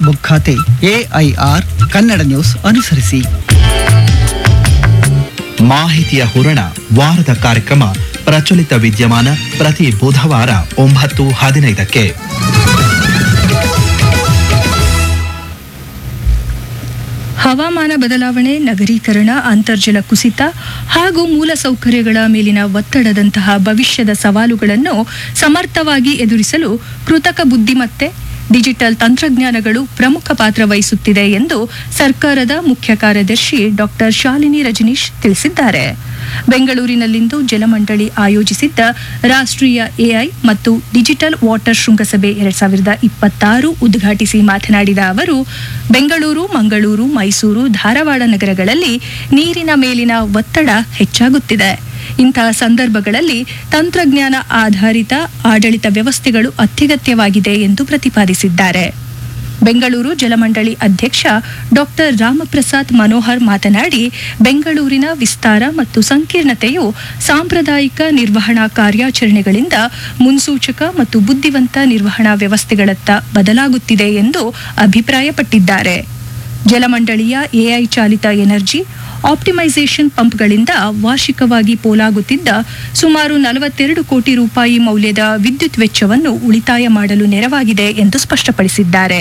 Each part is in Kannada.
ಫೇಸ್ಬುಕ್ ಖಾತೆ ಎಐಆರ್ ಕನ್ನಡ ನ್ಯೂಸ್ ಅನುಸರಿಸಿ ಮಾಹಿತಿಯ ಹೂರಣ ವಾರದ ಕಾರ್ಯಕ್ರಮ ಪ್ರಚಲಿತ ವಿದ್ಯಮಾನ ಪ್ರತಿ ಬುಧವಾರ ಒಂಬತ್ತು ಹದಿನೈದಕ್ಕೆ ಹವಾಮಾನ ಬದಲಾವಣೆ ನಗರೀಕರಣ ಅಂತರ್ಜಲ ಕುಸಿತ ಹಾಗೂ ಮೂಲಸೌಕರ್ಯಗಳ ಮೇಲಿನ ಒತ್ತಡದಂತಹ ಭವಿಷ್ಯದ ಸವಾಲುಗಳನ್ನು ಸಮರ್ಥವಾಗಿ ಎದುರಿಸಲು ಕೃತಕ ಬುದ್ಧಿಮತ್ತೆ ಡಿಜಿಟಲ್ ತಂತ್ರಜ್ಞಾನಗಳು ಪ್ರಮುಖ ಪಾತ್ರ ವಹಿಸುತ್ತಿದೆ ಎಂದು ಸರ್ಕಾರದ ಮುಖ್ಯ ಕಾರ್ಯದರ್ಶಿ ಡಾಕ್ಟರ್ ಶಾಲಿನಿ ರಜನೀಶ್ ತಿಳಿಸಿದ್ದಾರೆ ಬೆಂಗಳೂರಿನಲ್ಲಿಂದು ಜಲಮಂಡಳಿ ಆಯೋಜಿಸಿದ್ದ ರಾಷ್ಟ್ರೀಯ ಎಐ ಮತ್ತು ಡಿಜಿಟಲ್ ವಾಟರ್ ಶೃಂಗಸಭೆ ಎರಡ್ ಸಾವಿರದ ಇಪ್ಪತ್ತಾರು ಉದ್ಘಾಟಿಸಿ ಮಾತನಾಡಿದ ಅವರು ಬೆಂಗಳೂರು ಮಂಗಳೂರು ಮೈಸೂರು ಧಾರವಾಡ ನಗರಗಳಲ್ಲಿ ನೀರಿನ ಮೇಲಿನ ಒತ್ತಡ ಹೆಚ್ಚಾಗುತ್ತಿದೆ ಇಂತಹ ಸಂದರ್ಭಗಳಲ್ಲಿ ತಂತ್ರಜ್ಞಾನ ಆಧಾರಿತ ಆಡಳಿತ ವ್ಯವಸ್ಥೆಗಳು ಅತ್ಯಗತ್ಯವಾಗಿದೆ ಎಂದು ಪ್ರತಿಪಾದಿಸಿದ್ದಾರೆ ಬೆಂಗಳೂರು ಜಲಮಂಡಳಿ ಅಧ್ಯಕ್ಷ ಡಾಕ್ಟರ್ ರಾಮಪ್ರಸಾದ್ ಮನೋಹರ್ ಮಾತನಾಡಿ ಬೆಂಗಳೂರಿನ ವಿಸ್ತಾರ ಮತ್ತು ಸಂಕೀರ್ಣತೆಯು ಸಾಂಪ್ರದಾಯಿಕ ನಿರ್ವಹಣಾ ಕಾರ್ಯಾಚರಣೆಗಳಿಂದ ಮುನ್ಸೂಚಕ ಮತ್ತು ಬುದ್ಧಿವಂತ ನಿರ್ವಹಣಾ ವ್ಯವಸ್ಥೆಗಳತ್ತ ಬದಲಾಗುತ್ತಿದೆ ಎಂದು ಅಭಿಪ್ರಾಯಪಟ್ಟಿದ್ದಾರೆ ಜಲಮಂಡಳಿಯ ಎಐ ಚಾಲಿತ ಎನರ್ಜಿ ಆಪ್ಟಿಮೈಸೇಷನ್ ಪಂಪ್ಗಳಿಂದ ವಾರ್ಷಿಕವಾಗಿ ಪೋಲಾಗುತ್ತಿದ್ದ ಸುಮಾರು ನಲವತ್ತೆರಡು ಕೋಟಿ ರೂಪಾಯಿ ಮೌಲ್ಯದ ವಿದ್ಯುತ್ ವೆಚ್ಚವನ್ನು ಉಳಿತಾಯ ಮಾಡಲು ನೆರವಾಗಿದೆ ಎಂದು ಸ್ಪಷ್ಟಪಡಿಸಿದ್ದಾರೆ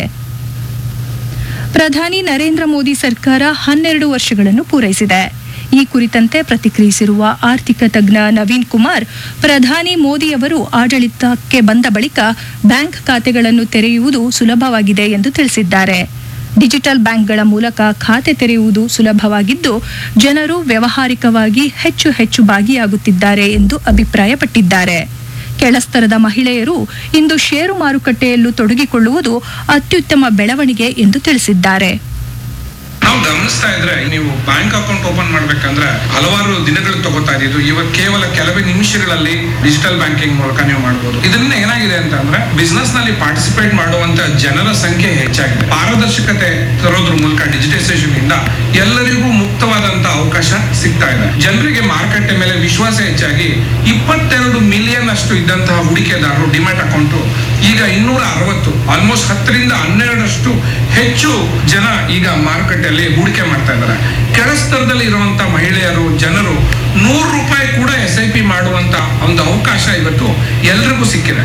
ಪ್ರಧಾನಿ ನರೇಂದ್ರ ಮೋದಿ ಸರ್ಕಾರ ಹನ್ನೆರಡು ವರ್ಷಗಳನ್ನು ಪೂರೈಸಿದೆ ಈ ಕುರಿತಂತೆ ಪ್ರತಿಕ್ರಿಯಿಸಿರುವ ಆರ್ಥಿಕ ತಜ್ಞ ನವೀನ್ ಕುಮಾರ್ ಪ್ರಧಾನಿ ಮೋದಿಯವರು ಆಡಳಿತಕ್ಕೆ ಬಂದ ಬಳಿಕ ಬ್ಯಾಂಕ್ ಖಾತೆಗಳನ್ನು ತೆರೆಯುವುದು ಸುಲಭವಾಗಿದೆ ಎಂದು ತಿಳಿಸಿದ್ದಾರೆ ಡಿಜಿಟಲ್ ಬ್ಯಾಂಕ್ಗಳ ಮೂಲಕ ಖಾತೆ ತೆರೆಯುವುದು ಸುಲಭವಾಗಿದ್ದು ಜನರು ವ್ಯಾವಹಾರಿಕವಾಗಿ ಹೆಚ್ಚು ಹೆಚ್ಚು ಭಾಗಿಯಾಗುತ್ತಿದ್ದಾರೆ ಎಂದು ಅಭಿಪ್ರಾಯಪಟ್ಟಿದ್ದಾರೆ ಕೆಳಸ್ತರದ ಮಹಿಳೆಯರು ಇಂದು ಷೇರು ಮಾರುಕಟ್ಟೆಯಲ್ಲೂ ತೊಡಗಿಕೊಳ್ಳುವುದು ಅತ್ಯುತ್ತಮ ಬೆಳವಣಿಗೆ ಎಂದು ತಿಳಿಸಿದ್ದಾರೆ ನಾವು ಗಮನಿಸ್ತಾ ಇದ್ರೆ ನೀವು ಬ್ಯಾಂಕ್ ಅಕೌಂಟ್ ಓಪನ್ ಮಾಡ್ಬೇಕಂದ್ರೆ ಹಲವಾರು ದಿನಗಳು ತಗೋತಾ ಇದ್ದು ಇವಾಗ ಕೇವಲ ಕೆಲವೇ ನಿಮಿಷಗಳಲ್ಲಿ ಡಿಜಿಟಲ್ ಬ್ಯಾಂಕಿಂಗ್ ಮೂಲಕ ನೀವು ಮಾಡಬಹುದು ಇದರಿಂದ ಏನಾಗಿದೆ ಅಂತ ಅಂದ್ರೆ ಬಿಸ್ನೆಸ್ ನಲ್ಲಿ ಪಾರ್ಟಿಸಿಪೇಟ್ ಮಾಡುವಂತ ಜನರ ಸಂಖ್ಯೆ ಹೆಚ್ಚಾಗಿದೆ ಪಾರದರ್ಶಕತೆ ತರೋದ್ರ ಮೂಲಕ ಡಿಜಿಟೈಸೇಷನ್ ಇಂದ ಎಲ್ಲರಿಗೂ ಮುಕ್ತವಾದಂತ ಅವಕಾಶ ಸಿಗ್ತಾ ಇದೆ ಜನರಿಗೆ ಮಾರುಕಟ್ಟೆ ಮೇಲೆ ವಿಶ್ವಾಸ ಹೆಚ್ಚಾಗಿ ಇಪ್ಪತ್ತೆರಡು ಮಿಲಿಯನ್ ಅಷ್ಟು ಇದ್ದಂತಹ ಹೂಡಿಕೆದಾರರು ಡಿಮ್ಯಾಟ್ ಅಕೌಂಟ್ ಈಗ ಇನ್ನೂರ ಅರವತ್ತು ಆಲ್ಮೋಸ್ಟ್ ಹತ್ತರಿಂದ ಹನ್ನೆರಡರಷ್ಟು ಹೆಚ್ಚು ಜನ ಈಗ ಮಾರುಕಟ್ಟೆಯಲ್ಲಿ ಹೂಡಿಕೆ ಮಾಡ್ತಾ ಇದ್ದಾರೆ ಕೆಳಸ್ತರದಲ್ಲಿ ಇರುವಂತ ಮಹಿಳೆಯರು ಜನರು ನೂರು ರೂಪಾಯಿ ಕೂಡ ಎಸ್ ಐ ಪಿ ಮಾಡುವಂತ ಒಂದು ಅವಕಾಶ ಇವತ್ತು ಎಲ್ರಿಗೂ ಸಿಕ್ಕಿದೆ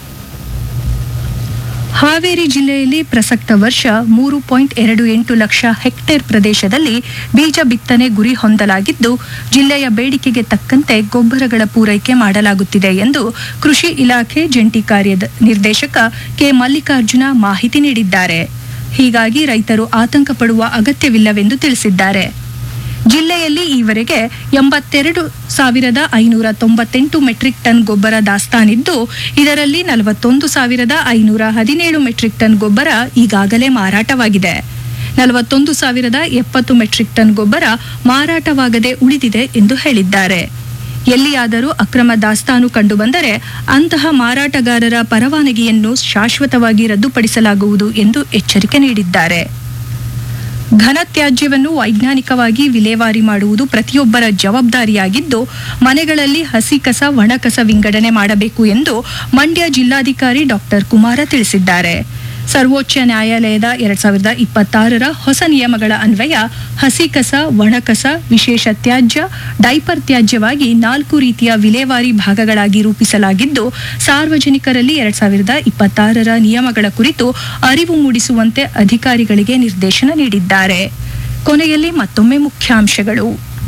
ಹಾವೇರಿ ಜಿಲ್ಲೆಯಲ್ಲಿ ಪ್ರಸಕ್ತ ವರ್ಷ ಮೂರು ಪಾಯಿಂಟ್ ಎರಡು ಎಂಟು ಲಕ್ಷ ಹೆಕ್ಟೇರ್ ಪ್ರದೇಶದಲ್ಲಿ ಬೀಜ ಬಿತ್ತನೆ ಗುರಿ ಹೊಂದಲಾಗಿದ್ದು ಜಿಲ್ಲೆಯ ಬೇಡಿಕೆಗೆ ತಕ್ಕಂತೆ ಗೊಬ್ಬರಗಳ ಪೂರೈಕೆ ಮಾಡಲಾಗುತ್ತಿದೆ ಎಂದು ಕೃಷಿ ಇಲಾಖೆ ಜಂಟಿ ಕಾರ್ಯದ ನಿರ್ದೇಶಕ ಕೆ ಮಲ್ಲಿಕಾರ್ಜುನ ಮಾಹಿತಿ ನೀಡಿದ್ದಾರೆ ಹೀಗಾಗಿ ರೈತರು ಆತಂಕ ಪಡುವ ಅಗತ್ಯವಿಲ್ಲವೆಂದು ತಿಳಿಸಿದ್ದಾರೆ ಜಿಲ್ಲೆಯಲ್ಲಿ ಈವರೆಗೆ ಎಂಬತ್ತೆರಡು ಸಾವಿರದ ಐನೂರ ತೊಂಬತ್ತೆಂಟು ಮೆಟ್ರಿಕ್ ಟನ್ ಗೊಬ್ಬರ ದಾಸ್ತಾನಿದ್ದು ಇದರಲ್ಲಿ ನಲವತ್ತೊಂದು ಸಾವಿರದ ಐನೂರ ಹದಿನೇಳು ಮೆಟ್ರಿಕ್ ಟನ್ ಗೊಬ್ಬರ ಈಗಾಗಲೇ ಮಾರಾಟವಾಗಿದೆ ನಲವತ್ತೊಂದು ಸಾವಿರದ ಎಪ್ಪತ್ತು ಮೆಟ್ರಿಕ್ ಟನ್ ಗೊಬ್ಬರ ಮಾರಾಟವಾಗದೆ ಉಳಿದಿದೆ ಎಂದು ಹೇಳಿದ್ದಾರೆ ಎಲ್ಲಿಯಾದರೂ ಅಕ್ರಮ ದಾಸ್ತಾನು ಕಂಡುಬಂದರೆ ಅಂತಹ ಮಾರಾಟಗಾರರ ಪರವಾನಗಿಯನ್ನು ಶಾಶ್ವತವಾಗಿ ರದ್ದುಪಡಿಸಲಾಗುವುದು ಎಂದು ಎಚ್ಚರಿಕೆ ನೀಡಿದ್ದಾರೆ ಘನತ್ಯಾಜ್ಯವನ್ನು ವೈಜ್ಞಾನಿಕವಾಗಿ ವಿಲೇವಾರಿ ಮಾಡುವುದು ಪ್ರತಿಯೊಬ್ಬರ ಜವಾಬ್ದಾರಿಯಾಗಿದ್ದು ಮನೆಗಳಲ್ಲಿ ಹಸಿ ಕಸ ಒಣ ಕಸ ವಿಂಗಡಣೆ ಮಾಡಬೇಕು ಎಂದು ಮಂಡ್ಯ ಜಿಲ್ಲಾಧಿಕಾರಿ ಡಾಕ್ಟರ್ ಕುಮಾರ ತಿಳಿಸಿದ್ದಾರೆ ಸರ್ವೋಚ್ಚ ನ್ಯಾಯಾಲಯದ ಎರಡ್ ಸಾವಿರದ ಇಪ್ಪತ್ತಾರರ ಹೊಸ ನಿಯಮಗಳ ಅನ್ವಯ ಹಸಿ ಕಸ ಒಣ ಕಸ ವಿಶೇಷ ತ್ಯಾಜ್ಯ ಡೈಪರ್ ತ್ಯಾಜ್ಯವಾಗಿ ನಾಲ್ಕು ರೀತಿಯ ವಿಲೇವಾರಿ ಭಾಗಗಳಾಗಿ ರೂಪಿಸಲಾಗಿದ್ದು ಸಾರ್ವಜನಿಕರಲ್ಲಿ ಎರಡ್ ಸಾವಿರದ ಇಪ್ಪತ್ತಾರರ ನಿಯಮಗಳ ಕುರಿತು ಅರಿವು ಮೂಡಿಸುವಂತೆ ಅಧಿಕಾರಿಗಳಿಗೆ ನಿರ್ದೇಶನ ನೀಡಿದ್ದಾರೆ ಕೊನೆಯಲ್ಲಿ ಮತ್ತೊಮ್ಮೆ ಮುಖ್ಯಾಂಶಗಳು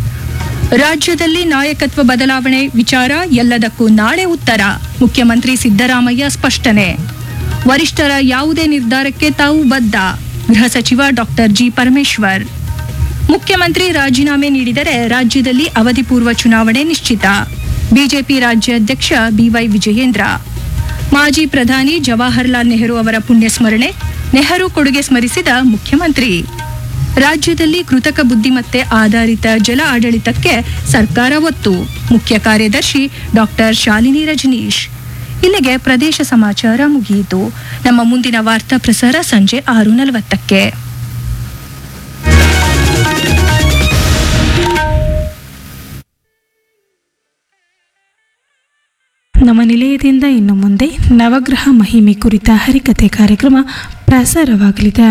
ರಾಜ್ಯದಲ್ಲಿ ನಾಯಕತ್ವ ಬದಲಾವಣೆ ವಿಚಾರ ಎಲ್ಲದಕ್ಕೂ ನಾಳೆ ಉತ್ತರ ಮುಖ್ಯಮಂತ್ರಿ ಸಿದ್ದರಾಮಯ್ಯ ಸ್ಪಷ್ಟನೆ ವರಿಷ್ಠರ ಯಾವುದೇ ನಿರ್ಧಾರಕ್ಕೆ ತಾವು ಬದ್ಧ ಗೃಹ ಸಚಿವ ಡಾಕ್ಟರ್ ಜಿ ಪರಮೇಶ್ವರ್ ಮುಖ್ಯಮಂತ್ರಿ ರಾಜೀನಾಮೆ ನೀಡಿದರೆ ರಾಜ್ಯದಲ್ಲಿ ಅವಧಿ ಪೂರ್ವ ಚುನಾವಣೆ ನಿಶ್ಚಿತ ಬಿಜೆಪಿ ರಾಜ್ಯಾಧ್ಯಕ್ಷ ಬಿವೈ ವಿಜಯೇಂದ್ರ ಮಾಜಿ ಪ್ರಧಾನಿ ಜವಾಹರ್ಲಾಲ್ ನೆಹರು ಅವರ ಪುಣ್ಯಸ್ಮರಣೆ ನೆಹರು ಕೊಡುಗೆ ಸ್ಮರಿಸಿದ ಮುಖ್ಯಮಂತ್ರಿ ರಾಜ್ಯದಲ್ಲಿ ಕೃತಕ ಬುದ್ಧಿಮತ್ತೆ ಆಧಾರಿತ ಜಲ ಆಡಳಿತಕ್ಕೆ ಸರ್ಕಾರ ಒತ್ತು ಮುಖ್ಯ ಕಾರ್ಯದರ್ಶಿ ಡಾಕ್ಟರ್ ಶಾಲಿನಿ ರಜನೀಶ್ ಇಲ್ಲಿಗೆ ಪ್ರದೇಶ ಸಮಾಚಾರ ಮುಗಿಯಿತು ನಮ್ಮ ಮುಂದಿನ ವಾರ್ತಾ ಪ್ರಸಾರ ಸಂಜೆ ಆರು ನಲವತ್ತಕ್ಕೆ ನಮ್ಮ ನಿಲಯದಿಂದ ಇನ್ನು ಮುಂದೆ ನವಗ್ರಹ ಮಹಿಮೆ ಕುರಿತ ಹರಿಕತೆ ಕಾರ್ಯಕ್ರಮ ಪ್ರಸಾರವಾಗಲಿದೆ